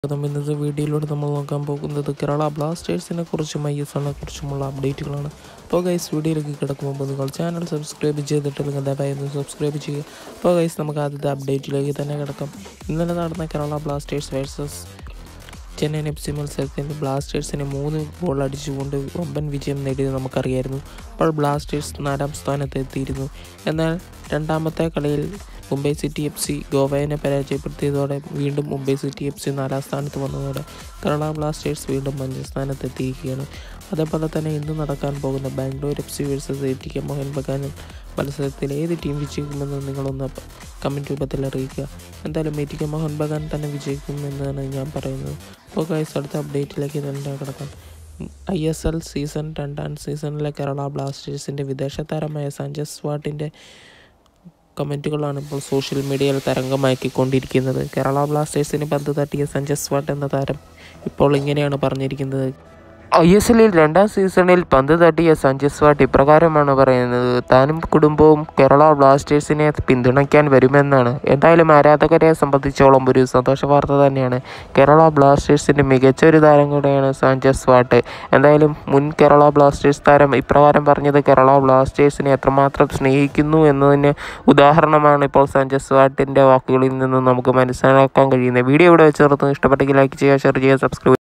സ്വാഗതം ഇന്നത്തെ വീഡിയോയിലൂടെ നമ്മൾ നോക്കാൻ പോകുന്നത് കേരള ബ്ലാസ്റ്റേഴ്സിനെ കുറിച്ചും ഐ എസ് എല്ലിനെ കുറിച്ചുമുള്ള അപ്ഡേറ്റുകളാണ് അപ്പോൾ ഗൈസ് വീഡിയോയിലേക്ക് കിടക്കും മുമ്പ് നിങ്ങൾ ചാനൽ സബ്സ്ക്രൈബ് ചെയ്തിട്ടില്ലെങ്കിൽ ദയവായി ഒന്ന് സബ്സ്ക്രൈബ് ചെയ്യുക അപ്പോൾ ഗൈസ് നമുക്ക് ആദ്യത്തെ അപ്ഡേറ്റിലേക്ക് തന്നെ കിടക്കാം ഇന്നലെ നടന്ന Kerala Blasters versus Chennaiyin F C മത്സരത്തിൽ ബ്ലാസ്റ്റേഴ്സിനെ മൂന്ന് ഗോൾ അടിച്ചുകൊണ്ട് വമ്പൻ വിജയം നേടിയത് നമുക്കറിയായിരുന്നു അപ്പോൾ ബ്ലാസ്റ്റേഴ്സ് നാലാം സ്ഥാനത്ത് എത്തിയിരുന്നു എന്നാൽ രണ്ടാമത്തെ കളിയിൽ മുംബൈ സിറ്റി എഫ് സി ഗോവയെ പരാജയപ്പെടുത്തിയതോടെ വീണ്ടും മുംബൈ സിറ്റി എഫ് സി നാലാം സ്ഥാനത്ത് വന്നതോടെ കേരള ബ്ലാസ്റ്റേഴ്സ് വീണ്ടും അഞ്ചാം സ്ഥാനത്ത് എത്തിയിരിക്കുകയാണ് അതേപോലെ തന്നെ ഇന്ന് നടക്കാൻ പോകുന്ന Bangalore F C versus A T K Mohan ബഗാനും മത്സരത്തിൽ ഏത് ടീം വിജയിക്കുമെന്ന് നിങ്ങളൊന്ന് കമൻറ്റ് രൂപത്തിൽ അറിയിക്കുക എന്തായാലും A T K Mohan Bagan തന്നെ വിജയിക്കുമെന്നാണ് ഞാൻ പറയുന്നത് അപ്പോൾ ഗൈസ് അടുത്ത അപ്ഡേറ്റിലേക്ക് തന്നെ കിടക്കാം ഐ എസ് എൽ സീസൺ രണ്ടാം സീസണിലെ കേരള ബ്ലാസ്റ്റേഴ്സിൻ്റെ വിദേശ താരമായ സഞ്ജയ് സ്വാട്ടിൻ്റെ കമൻറ്റുകളാണ് ഇപ്പോൾ സോഷ്യൽ മീഡിയയിൽ തരംഗമാക്കിക്കൊണ്ടിരിക്കുന്നത് കേരള ബ്ലാസ്റ്റേഴ്സിന് പന്ത് തട്ടിയ സഞ്ജയ് സ്വാട്ട് എന്ന താരം ഇപ്പോൾ ഇങ്ങനെയാണ് പറഞ്ഞിരിക്കുന്നത് ഐ എസ് എല്ലിൽ രണ്ടാം സീസണിൽ പന്ത് തട്ടിയ സഞ്ജയ് സ്വാട്ട് ഇപ്രകാരമാണ് പറയുന്നത് താനും കുടുംബവും കേരള ബ്ലാസ്റ്റേഴ്സിനെ പിന്തുണയ്ക്കാൻ വരുമെന്നാണ് എന്തായാലും ആരാധകരെ സംബന്ധിച്ചോളം ഒരു സന്തോഷ വാർത്ത തന്നെയാണ് കേരള ബ്ലാസ്റ്റേഴ്സിൻ്റെ മികച്ച ഒരു താരം കൂടെയാണ് സഞ്ജയ് സ്വാട്ട് എന്തായാലും മുൻ കേരള ബ്ലാസ്റ്റേഴ്സ് താരം ഇപ്രകാരം പറഞ്ഞത് കേരള ബ്ലാസ്റ്റേഴ്സിനെ എത്രമാത്രം സ്നേഹിക്കുന്നു എന്നതിന് ഉദാഹരണമാണ് ഇപ്പോൾ സഞ്ജയ് സ്വാട്ടിൻ്റെ വാക്കുകളിൽ നിന്ന് നമുക്ക് മനസ്സിലാക്കാൻ കഴിയുന്നത് വീഡിയോ ഇവിടെ വെച്ച് നിർത്തുന്നു ഇഷ്ടപ്പെട്ടെങ്കിൽ ലൈക്ക് ചെയ്യുക ഷെയർ ചെയ്യുക സബ്സ്ക്രൈബ്